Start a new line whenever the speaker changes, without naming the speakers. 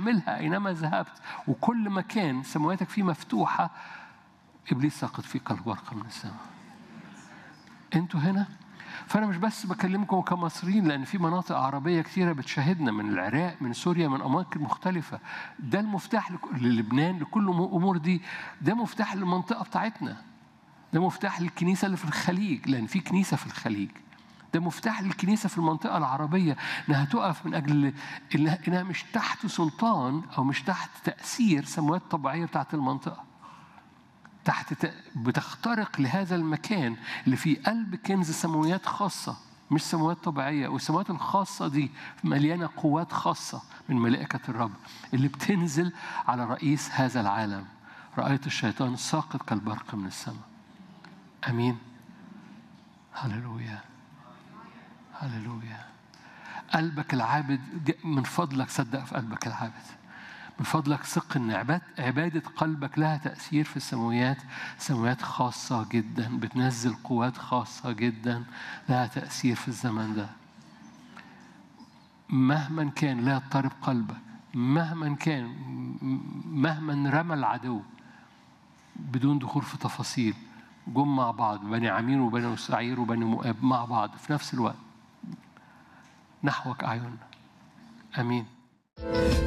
تحملها أينما ذهبت وكل مكان سماواتك فيه مفتوحة إبليس ساقط فيه كالبرقة من السماء أنتوا هنا فأنا مش بس بكلمكم كمصريين لأن في مناطق عربية كثيرة بتشاهدنا من العراق من سوريا من أماكن مختلفة ده المفتاح لك- للبنان لكل الأمور دي ده مفتاح للمنطقة بتاعتنا ده مفتاح للكنيسة اللي في الخليج لأن في كنيسة في الخليج ده مفتاح للكنيسة في المنطقة العربية إنها تقف من أجل إنها, إنها مش تحت سلطان أو مش تحت تأثير سموات طبيعية بتاعت المنطقة تحت ت- بتخترق لهذا المكان اللي فيه قلب كنز سماويات خاصة مش سماوات طبيعية والسماوات الخاصة دي مليانة قوات خاصة من ملائكة الرب اللي بتنزل على رئيس هذا العالم رأيت الشيطان ساقط كالبرق من السماء أمين هللويا هللويا قلبك العابد ج- من فضلك صدق في قلبك العابد من فضلك ثق ان عباد عباده قلبك لها تاثير في السماويات سماويات خاصه جدا بتنزل قوات خاصه جدا لها تاثير في الزمن ده مهما كان لا يضطرب قلبك مهما كان م- مهما رمى العدو بدون دخول في تفاصيل جم مع بعض بني عمين وبني سعير وبني مؤاب مع بعض في نفس الوقت نحوك أعيننا آمين